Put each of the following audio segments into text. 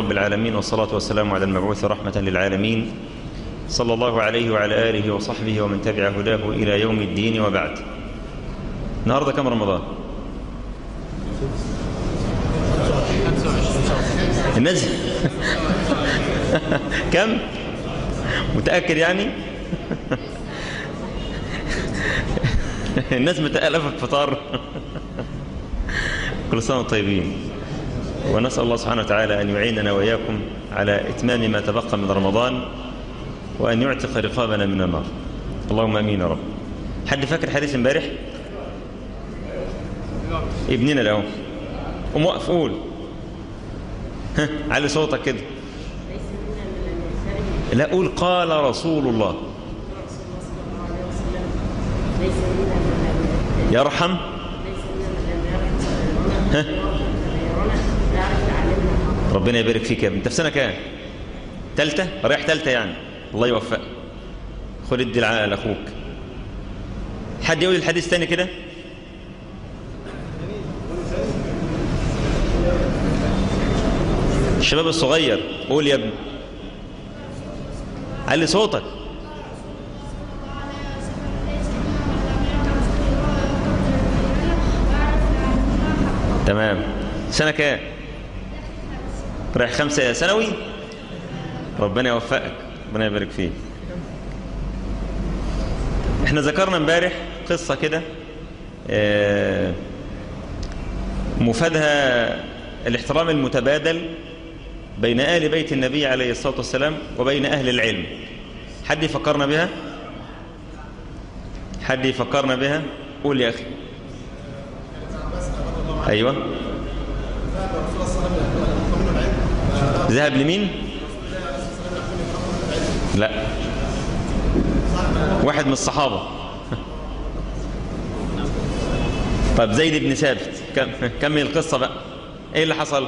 رب العالمين والصلاة والسلام على المبعوث رحمة للعالمين صلى الله عليه وعلى آله وصحبه ومن تبع هداه إلى يوم الدين وبعد النهاردة كم رمضان النزل كم متأكد يعني الناس متألفة في الفطار كل سنة وانتم طيبين ونسأل الله سبحانه وتعالى أن يعيننا وإياكم على إتمام ما تبقى من رمضان وأن يعتق رقابنا من النار اللهم أمين يا رب حد فاكر حديث امبارح ابننا له قوم وقف قول ها علي صوتك كده لا قول قال رسول الله يرحم ها ربنا يبارك فيك يا ابني انت في سنه كام ثالثه رايح ثالثه يعني الله يوفقك خد ادي العقل لاخوك حد يقول الحديث تاني كده الشباب الصغير قول يا ابني علي صوتك تمام سنة كام رايح خمسة ثانوي ربنا يوفقك ربنا يبارك فيك احنا ذكرنا امبارح قصة كده اه مفادها الاحترام المتبادل بين آل بيت النبي عليه الصلاة والسلام وبين أهل العلم حد يفكرنا بها حد يفكرنا بها قول يا أخي أيوة ذهب لمين لا واحد من الصحابة طيب زيد بن ثابت كمل القصة بقى ايه اللي حصل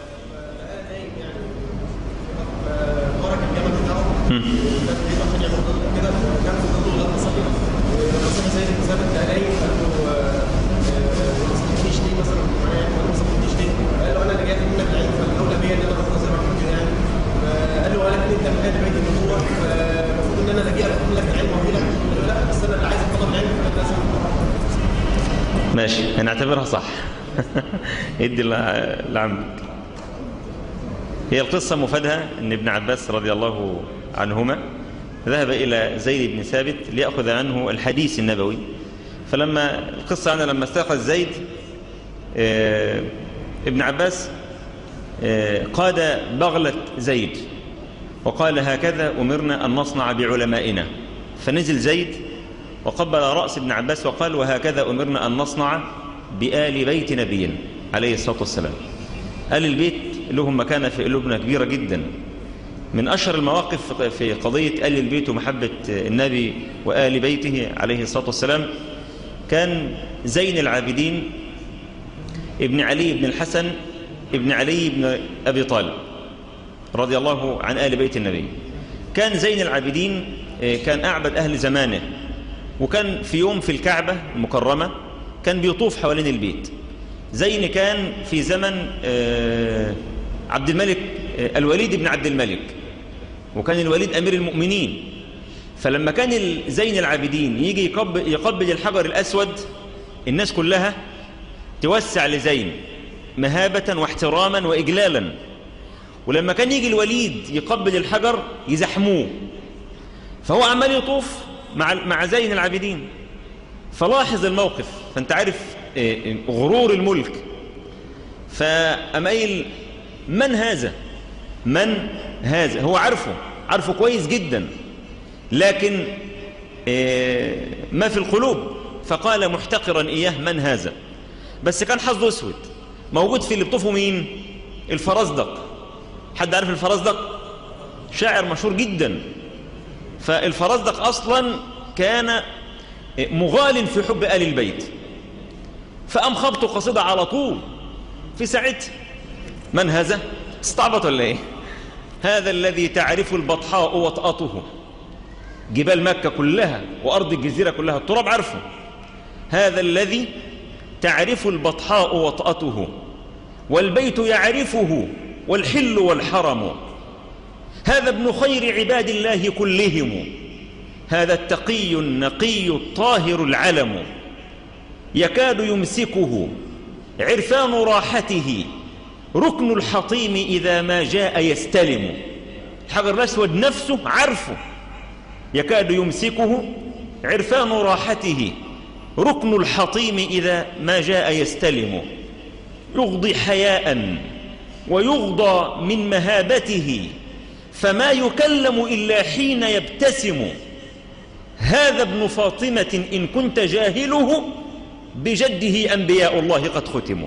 ماشي هنعتبرها صح ادي لعمك هي القصة مفادها ان ابن عباس رضي الله عنهما ذهب إلى زيد بن ثابت ليأخذ عنه الحديث النبوي فلما القصة أنا لما استيقظ زيد اه ابن عباس اه قاد بغلة زيد وقال هكذا أمرنا أن نصنع بعلمائنا فنزل زيد وقبل رأس ابن عباس وقال وهكذا أمرنا أن نصنع بآل بيت نبينا عليه الصلاة والسلام آل البيت لهم مكانة في قلوبنا كبيرة جدا من أشهر المواقف في قضية آل البيت ومحبة النبي وآل بيته عليه الصلاة والسلام كان زين العابدين ابن علي بن الحسن ابن علي بن أبي طالب رضي الله عن آل بيت النبي كان زين العابدين كان أعبد أهل زمانه وكان في يوم في الكعبة المكرمة كان بيطوف حوالين البيت زين كان في زمن عبد الملك الوليد بن عبد الملك وكان الوليد أمير المؤمنين فلما كان زين العابدين يجي يقبل, يقبل الحجر الأسود الناس كلها توسع لزين مهابة واحتراما وإجلالا ولما كان يجي الوليد يقبل الحجر يزحموه فهو عمال يطوف مع مع زين العابدين فلاحظ الموقف فانت عارف غرور الملك فأم قايل من هذا من هذا هو عارفه عارفه كويس جدا لكن ما في القلوب فقال محتقرا إياه من هذا بس كان حظه اسود موجود في اللي بطوفه مين الفرزدق حد عارف الفرزدق شاعر مشهور جدا فالفرزدق أصلا كان مغال في حب آل البيت فأم خبط قصيدة على طول في ساعتها من هذا استعبط ولا ايه هذا الذي تعرف البطحاء وطأته جبال مكة كلها وأرض الجزيرة كلها التراب عارفه هذا الذي تعرف البطحاء وطأته والبيت يعرفه والحل والحرم هذا ابن خير عباد الله كلهم هذا التقي النقي الطاهر العلم يكاد يمسكه عرفان راحته ركن الحطيم إذا ما جاء يستلم الحجر الأسود نفسه عرفه يكاد يمسكه عرفان راحته ركن الحطيم إذا ما جاء يستلم يغضي حياء ويغضى من مهابته فما يكلم إلا حين يبتسم هذا ابن فاطمة إن كنت جاهله بجده أنبياء الله قد ختموا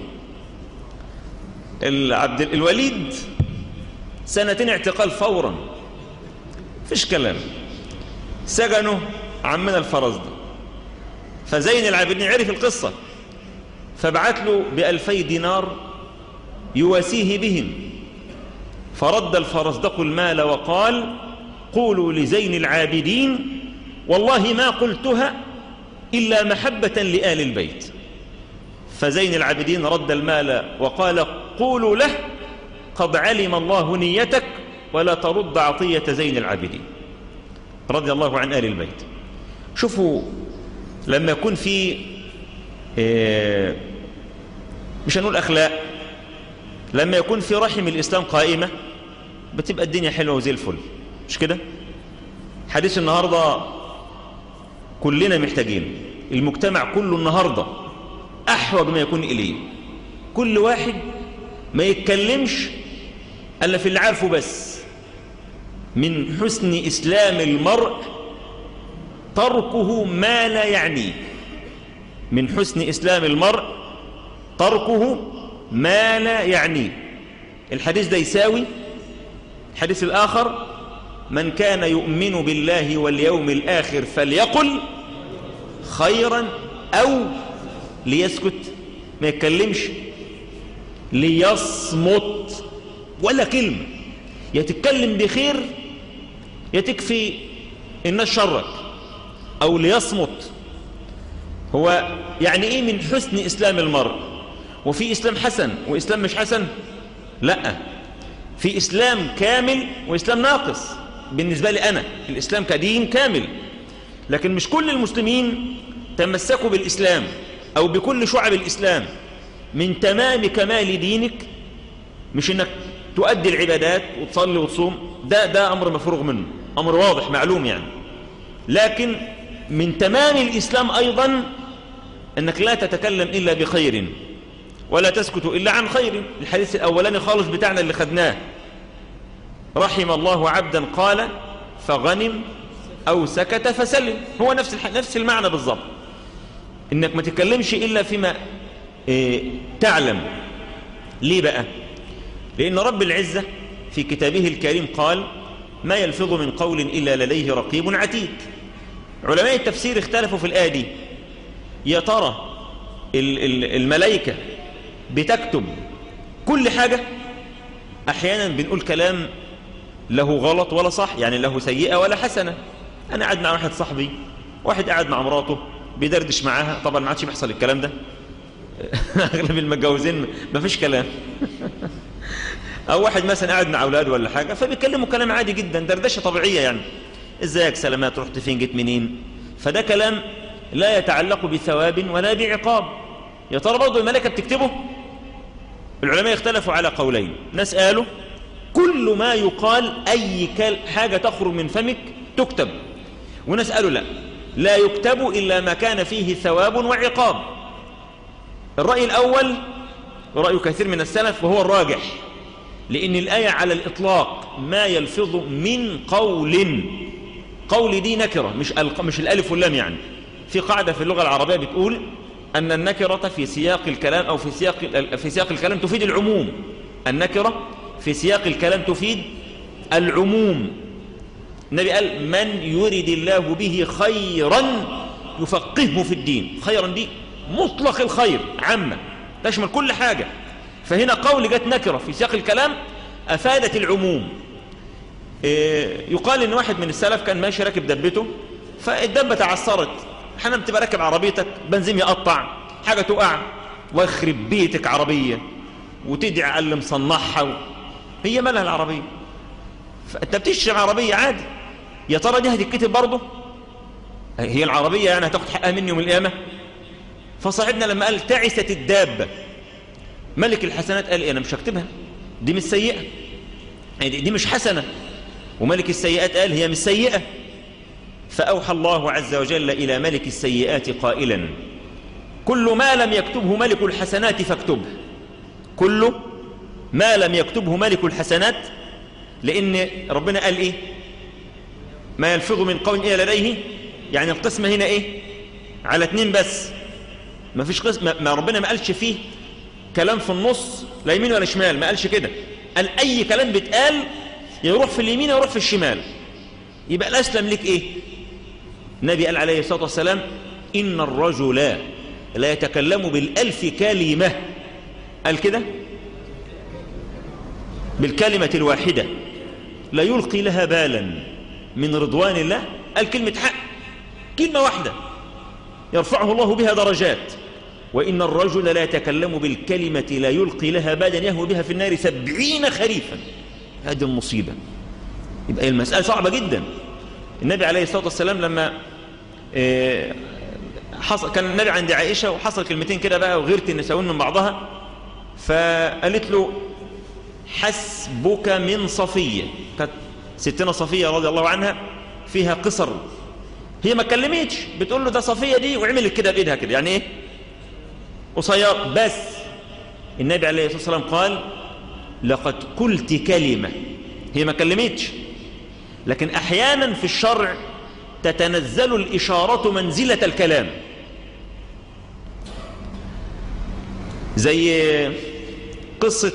العبد الوليد سنتين اعتقال فورا فيش كلام سجنه عمنا الفرزدق فزين العابدين عرف القصة فبعت له بألفي دينار يواسيه بهم فرد الفرزدق المال وقال قولوا لزين العابدين والله ما قلتها إلا محبة لآل البيت فزين العابدين رد المال وقال قولوا له قد علم الله نيتك ولا ترد عطية زين العابدين رضي الله عن آل البيت شوفوا لما يكون في إيه مش هنقول أخلاق لما يكون في رحم الإسلام قائمة بتبقى الدنيا حلوة وزي الفل مش كده حديث النهاردة كلنا محتاجين المجتمع كله النهاردة أحوج ما يكون إليه كل واحد ما يتكلمش ألا في اللي عارفه بس من حسن إسلام المرء تركه ما لا يعنيه من حسن إسلام المرء تركه ما لا يعنيه الحديث ده يساوي الحديث الآخر من كان يؤمن بالله واليوم الآخر فليقل خيرا أو ليسكت ما يتكلمش ليصمت ولا كلمة يتكلم بخير يتكفي الناس شرك أو ليصمت هو يعني إيه من حسن إسلام المرء وفي إسلام حسن وإسلام مش حسن لا في إسلام كامل وإسلام ناقص بالنسبة لي أنا الإسلام كدين كامل لكن مش كل المسلمين تمسكوا بالإسلام أو بكل شعب الإسلام من تمام كمال دينك مش إنك تؤدي العبادات وتصلي وتصوم ده ده أمر مفروغ منه أمر واضح معلوم يعني لكن من تمام الإسلام أيضا أنك لا تتكلم إلا بخير ولا تسكت إلا عن خير الحديث الأولاني خالص بتاعنا اللي خدناه رحم الله عبدا قال فغنم أو سكت فسلم هو نفس نفس المعنى بالضبط إنك ما تتكلمش إلا فيما إيه تعلم ليه بقى لأن رب العزة في كتابه الكريم قال ما يلفظ من قول إلا لديه رقيب عتيد علماء التفسير اختلفوا في الآية دي يا ترى الملائكة بتكتب كل حاجة أحيانا بنقول كلام له غلط ولا صح يعني له سيئة ولا حسنة أنا قاعد مع واحد صاحبي واحد قاعد مع مراته بيدردش معاها طبعا ما عادش بيحصل الكلام ده أغلب المتجوزين ما فيش كلام أو واحد مثلا قاعد مع أولاده ولا حاجة فبيكلموا كلام عادي جدا دردشة طبيعية يعني ازيك سلامات رحت فين جيت منين فده كلام لا يتعلق بثواب ولا بعقاب يا ترى برضه الملائكة بتكتبه العلماء اختلفوا على قولين ناس قالوا كل ما يقال أي حاجة تخرج من فمك تكتب وناس قالوا لا لا يكتب إلا ما كان فيه ثواب وعقاب الرأي الأول رأي كثير من السلف وهو الراجح لأن الآية على الإطلاق ما يلفظ من قول قول دي نكرة مش, مش الألف واللام يعني في قاعدة في اللغة العربية بتقول أن النكرة في سياق الكلام أو في سياق, في سياق الكلام تفيد العموم النكرة في سياق الكلام تفيد العموم النبي قال من يرد الله به خيرا يفقهه في الدين خيرا دي مطلق الخير عامة تشمل كل حاجة فهنا قول جت نكرة في سياق الكلام أفادت العموم يقال ان واحد من السلف كان ماشي راكب دبته فالدبه تعثرت احيانا بتبقى راكب عربيتك بنزين يقطع حاجه تقع ويخرب بيتك عربيه وتدعي على اللي مصنعها هي مالها العربية فأنت بتشتري عربية عادي يا ترى دي هتتكتب برضه هي العربية يعني هتاخد حقها مني يوم القيامة فصاحبنا لما قال تعست الدابة ملك الحسنات قال إيه أنا مش هكتبها دي مش سيئة دي مش حسنة وملك السيئات قال هي مش سيئة فأوحى الله عز وجل إلى ملك السيئات قائلا كل ما لم يكتبه ملك الحسنات فاكتبه كل ما لم يكتبه ملك الحسنات لأن ربنا قال إيه ما يلفظ من قول إلى لديه يعني القسمة هنا إيه على اتنين بس ما فيش قسم ما ربنا ما قالش فيه كلام في النص لا يمين ولا شمال ما قالش كده قال أي كلام بيتقال يروح في اليمين ويروح في الشمال يبقى الأسلم لك إيه النبي قال عليه الصلاة والسلام إن الرجل لا يتكلم بالألف كلمة قال كده بالكلمة الواحدة لا يلقي لها بالا من رضوان الله قال كلمة حق كلمة واحدة يرفعه الله بها درجات وإن الرجل لا يتكلم بالكلمة لا يلقي لها بالا يهوي بها في النار سبعين خريفا هذه المصيبة يبقى المسألة صعبة جدا النبي عليه الصلاة والسلام لما حصل كان النبي عند عائشة وحصل كلمتين كده بقى وغيرت النساوين من بعضها فقالت له حسبك من صفية كانت ستنا صفية رضي الله عنها فيها قصر هي ما كلمتش بتقول له ده صفية دي وعملت كده بإيدها كده يعني ايه قصير بس النبي عليه الصلاة والسلام قال لقد قلت كلمة هي ما كلمتش لكن أحيانا في الشرع تتنزل الإشارة منزلة الكلام زي قصة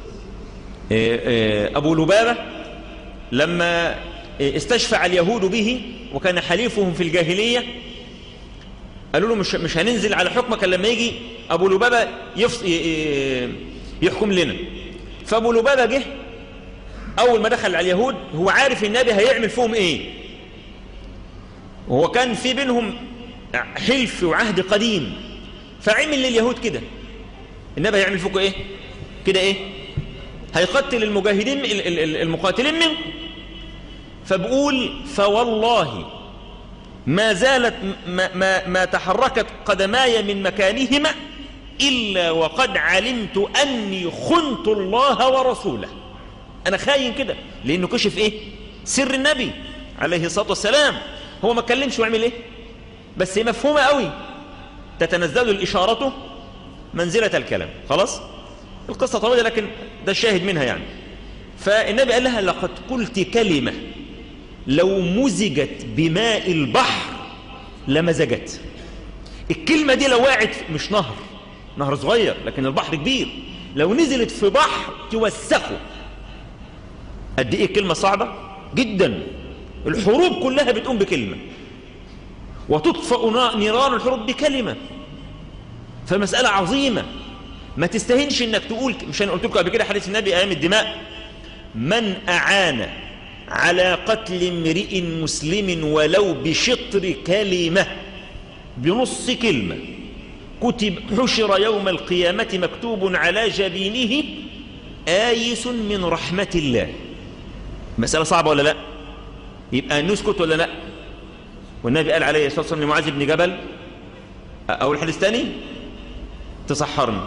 أبو لبابة لما استشفع اليهود به وكان حليفهم في الجاهلية قالوا له مش, مش هننزل على حكمك لما يجي أبو لبابة يفص يحكم لنا فأبو لبابة جه أول ما دخل على اليهود هو عارف النبي هيعمل فيهم إيه وهو كان في بينهم حلف وعهد قديم فعمل لليهود كده النبي هيعمل فيكم إيه كده إيه هيقتل المجاهدين المقاتلين منكم فبقول فوالله ما زالت ما, ما, ما تحركت قدماي من مكانهما إلا وقد علمت أني خنت الله ورسوله أنا خاين كده لأنه كشف إيه سر النبي عليه الصلاة والسلام هو ما اتكلمش وعمل إيه بس هي مفهومة قوي تتنزل الإشارة منزلة الكلام خلاص القصة طويلة لكن ده الشاهد منها يعني فالنبي قال لها لقد قلت كلمة لو مزجت بماء البحر لمزجت الكلمة دي لو وقعت مش نهر نهر صغير لكن البحر كبير لو نزلت في بحر توسخه قد ايه الكلمة صعبة جدا الحروب كلها بتقوم بكلمة وتطفأ نيران الحروب بكلمة فمسألة عظيمة ما تستهنش انك تقول مش انا قلت لكم قبل كده حديث النبي ايام الدماء من اعان على قتل امرئ مسلم ولو بشطر كلمة بنص كلمة كتب حشر يوم القيامة مكتوب على جبينه آيس من رحمة الله مسألة صعبة ولا لا يبقى نسكت ولا لا والنبي قال عليه الصلاة والسلام لمعاذ بن جبل أول حديث تاني تصحرني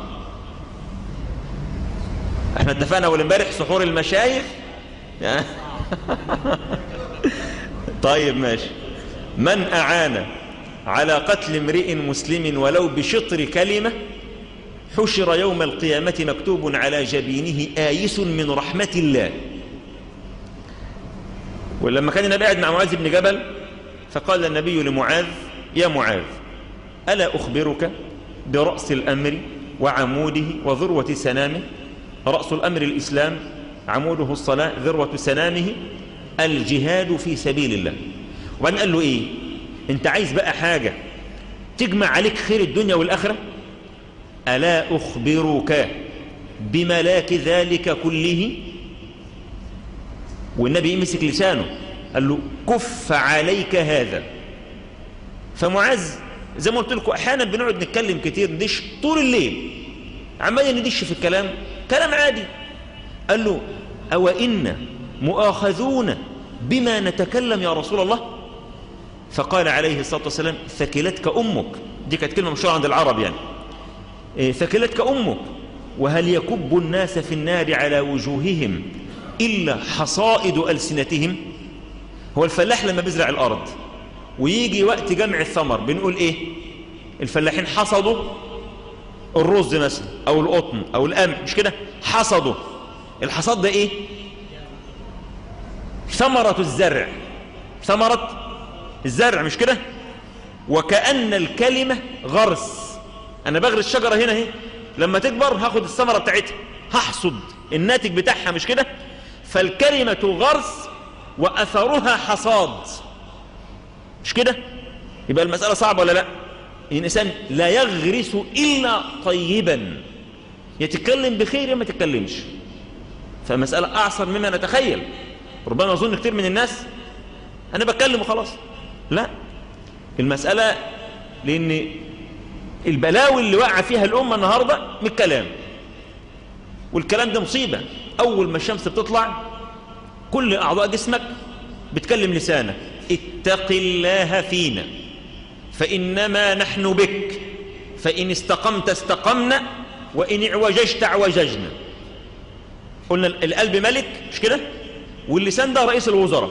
احنا اتفقنا اول امبارح سحور المشايخ طيب ماشي من أعان على قتل امرئ مسلم ولو بشطر كلمة حشر يوم القيامة مكتوب على جبينه آيس من رحمة الله ولما كان النبي قاعد مع معاذ بن جبل فقال النبي لمعاذ يا معاذ ألا أخبرك برأس الأمر وعموده وذروة سنامه رأس الأمر الإسلام عموده الصلاة ذروة سنامه الجهاد في سبيل الله وبعدين قال له إيه أنت عايز بقى حاجة تجمع عليك خير الدنيا والآخرة ألا أخبرك بملاك ذلك كله والنبي مسك لسانه قال له كف عليك هذا فمعاذ زي ما قلت لكم احيانا بنقعد نتكلم كتير ندش طول الليل عمال ندش في الكلام كلام عادي قال له أو إن مؤاخذون بما نتكلم يا رسول الله فقال عليه الصلاة والسلام ثكلتك أمك دي كانت كلمة مشهورة عند العرب يعني إيه ثكلتك أمك وهل يكب الناس في النار على وجوههم إلا حصائد ألسنتهم هو الفلاح لما بيزرع الأرض ويجي وقت جمع الثمر بنقول إيه الفلاحين حصدوا الرز مثلا أو القطن أو القمح مش كده حصدوا الحصاد ده إيه ثمرة الزرع ثمرة الزرع مش كده وكأن الكلمة غرس أنا بغرس الشجرة هنا اهي لما تكبر هاخد الثمرة بتاعتها هحصد الناتج بتاعها مش كده فالكلمة غرس وأثرها حصاد مش كده يبقى المسألة صعبة ولا لا الإنسان لا يغرس إلا طيبا يتكلم بخير ما تتكلمش فمسألة أعصر مما نتخيل ربما أظن كتير من الناس أنا بتكلم وخلاص لا المسألة لأن البلاوي اللي وقع فيها الأمة النهاردة من الكلام والكلام ده مصيبة أول ما الشمس بتطلع كل أعضاء جسمك بتكلم لسانك اتق الله فينا فإنما نحن بك فإن استقمت استقمنا وإن اعوججت اعوججنا قلنا القلب ملك مش كده واللسان ده رئيس الوزراء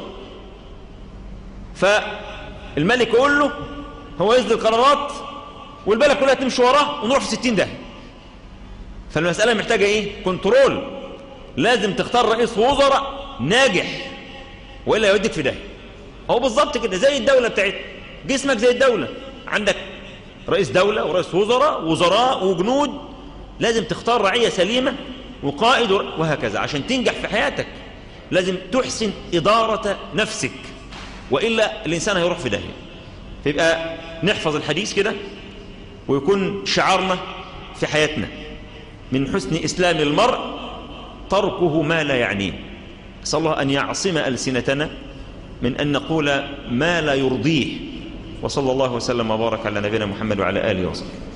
فالملك يقول له هو يصدر قرارات والبلد كلها تمشي وراه ونروح في 60 ده فالمسألة محتاجة ايه كنترول لازم تختار رئيس وزراء ناجح وإلا يوديك في ده هو بالظبط كده زي الدولة بتاعتنا جسمك زي الدولة عندك رئيس دولة ورئيس وزراء وزراء وجنود لازم تختار رعية سليمة وقائد وهكذا عشان تنجح في حياتك لازم تحسن إدارة نفسك وإلا الإنسان هيروح في داهية فيبقى نحفظ الحديث كده ويكون شعارنا في حياتنا من حسن إسلام المرء تركه ما لا يعنيه أسأل الله أن يعصم ألسنتنا من أن نقول ما لا يرضيه وصلى الله وسلم وبارك على نبينا محمد وعلى آله وصحبه